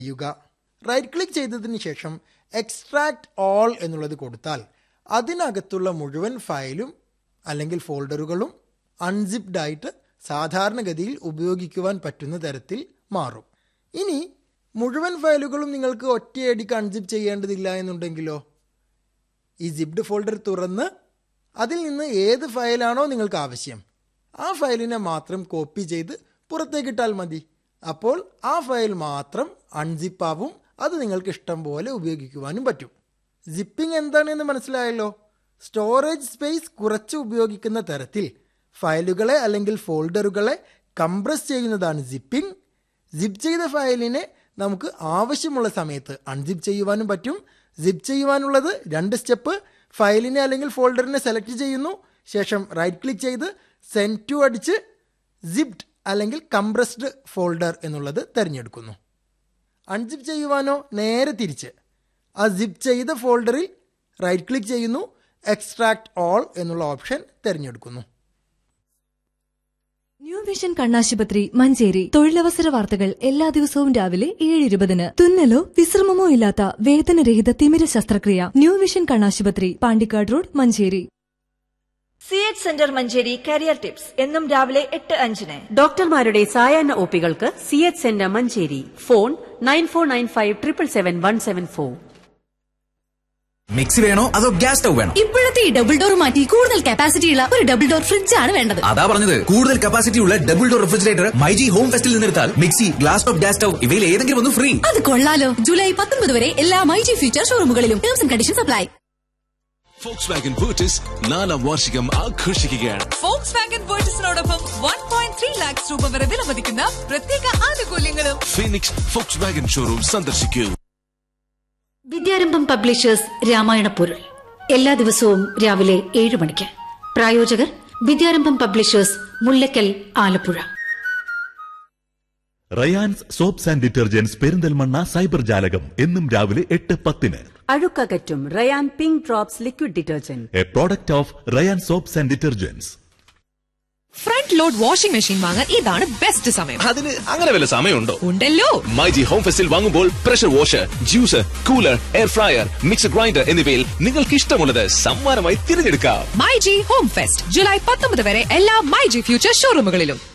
ചെയ്യുക right click ചെയ്തതിന് ശേഷം എക്സ്ട്രാക്ട് ഓൾ എന്നുള്ളത് കൊടുത്താൽ അതിനകത്തുള്ള മുഴുവൻ ഫയലും അല്ലെങ്കിൽ ഫോൾഡറുകളും അൺസിപ്ഡ് ആയിട്ട് സാധാരണഗതിയിൽ ഉപയോഗിക്കുവാൻ പറ്റുന്ന തരത്തിൽ മാറും ഇനി മുഴുവൻ ഫയലുകളും നിങ്ങൾക്ക് ഒറ്റയടിക്ക് അൺസിപ്പ് ചെയ്യേണ്ടതില്ല എന്നുണ്ടെങ്കിലോ ഈ സിപ്ഡ് ഫോൾഡർ തുറന്ന് അതിൽ നിന്ന് ഏത് ഫയലാണോ നിങ്ങൾക്ക് ആവശ്യം ആ ഫയലിനെ മാത്രം കോപ്പി ചെയ്ത് പുറത്തേക്കിട്ടാൽ മതി അപ്പോൾ ആ ഫയൽ മാത്രം അൺസിപ്പ് ആവും അത് നിങ്ങൾക്ക് ഇഷ്ടം പോലെ ഉപയോഗിക്കുവാനും പറ്റും സിപ്പിംഗ് എന്താണെന്ന് മനസ്സിലായല്ലോ സ്റ്റോറേജ് സ്പേസ് കുറച്ച് ഉപയോഗിക്കുന്ന തരത്തിൽ ഫയലുകളെ അല്ലെങ്കിൽ ഫോൾഡറുകളെ കംപ്രസ് ചെയ്യുന്നതാണ് സിപ്പിംഗ് സിപ്പ് ചെയ്ത ഫയലിനെ നമുക്ക് ആവശ്യമുള്ള സമയത്ത് അൺസിപ്പ് ചെയ്യുവാനും പറ്റും സിപ്പ് ചെയ്യുവാനുള്ളത് രണ്ട് സ്റ്റെപ്പ് ഫയലിനെ അല്ലെങ്കിൽ ഫോൾഡറിനെ സെലക്ട് ചെയ്യുന്നു ശേഷം റൈറ്റ് ക്ലിക്ക് ചെയ്ത് സെൻഡ് ടു അടിച്ച് സിപ്ഡ് അല്ലെങ്കിൽ കംപ്രസ്ഡ് ഫോൾഡർ എന്നുള്ളത് തിരഞ്ഞെടുക്കുന്നു അൺസിപ്പ് ചെയ്യുവാനോ നേരെ തിരിച്ച് ആ സിപ്പ് ചെയ്ത ഫോൾഡറിൽ റൈറ്റ് ക്ലിക്ക് ചെയ്യുന്നു എക്സ്ട്രാക്ട് ഓൾ എന്നുള്ള ഓപ്ഷൻ തിരഞ്ഞെടുക്കുന്നു ന്യൂ വിഷൻ കണ്ണാശുപത്രി മഞ്ചേരി തൊഴിലവസര വാർത്തകൾ എല്ലാ ദിവസവും രാവിലെ ഏഴ് ഇരുപതിന് തുന്നലോ വിശ്രമമോ ഇല്ലാത്ത വേദനരഹിത തിമിര ശസ്ത്രക്രിയ ന്യൂ വിഷൻ കണ്ണാശുപത്രി Pandikkad road Manjeri C H centre Manjeri career tips എന്നും രാവിലെ എട്ട് അഞ്ചിന് ഡോക്ടർമാരുടെ സായാഹ്ന ഒപ്പികൾക്ക് C H centre Manjeri phone nine four nine five triple seven one seven four mixie വേണോ അതോ ഗ്യാസ് സ്റ്റവ് വേണോ ഇപ്പോഴത്തെ ഈ ഡബിൾ ഡോർ മാറ്റി കൂടുതൽ കപ്പാസിറ്റി ഉള്ള ഒരു ഡബിൾ ഡോർ ഫ്രിഡ്ജ് ആണ് വേണ്ടത് അതാ പറഞ്ഞത് കൂടുതൽ കപ്പാസിറ്റി ഉള്ള double door refrigerator myG home ഫെസ്റ്റിൽ നിന്നെടുത്താൽ mixie glass top gas stove ഇവയിൽ ഏതെങ്കിലും ഒന്ന് ഫ്രീ അത് കൊള്ളാലോ ജൂലൈ പത്തൊൻപത് വരെ എല്ലാ മൈജി ഫ്യൂച്ചർ ഷോറൂമുകളിലും terms and conditions apply Volkswagen ബൂട്ടിസ് നാലാം വാർഷികം ആഘോഷിക്കുകയാണ് ഫോക്സ് വാഗൻ വേർട്ടസിനോടൊപ്പം വൺ പോയിന്റ് ത്രീ ലാക്സ് രൂപ വരെ വിലമതിക്കുന്ന പ്രത്യേക ആനുകൂല്യങ്ങളും ഫീനിക്സ് ഫോക്സ് വാഗൻ ഷോറൂം സന്ദർശിക്കൂ വിദ്യാരംഭം പബ്ലിഷേഴ്സ് രാമായണ പൊരുൾ എല്ലാ ദിവസവും രാവിലെ ഏഴ് മണിക്ക് പ്രായോജകർ Vidyarambham publishers Mullakkal Alappuzha Rayans soaps and detergents Perinthalmanna cyber ജാലകം എന്നും രാവിലെ എട്ട് പത്തിന് അഴുക്കകറ്റും Rayan pink drops liquid detergent a product of Rayan soaps and detergents front load washing machine വാങ്ങാൻ ഇതാണ് ബെസ്റ്റ് സമയം അതിന് അങ്ങനെ വല്ല സമയമുണ്ടോ ഉണ്ടല്ലോ മൈജി ഹോം ഫെസ്റ്റിൽ വാങ്ങുമ്പോൾ pressure washer juicer cooler air fryer mixer grinder എന്നിവയിൽ നിങ്ങൾക്ക് ഇഷ്ടമുള്ളത് സമ്മാനമായി തിരഞ്ഞെടുക്കാം myG home fest July പത്തൊമ്പത് വരെ എല്ലാ മൈ ജി ഫ്യൂച്ചർ ഷോറൂമുകളിലും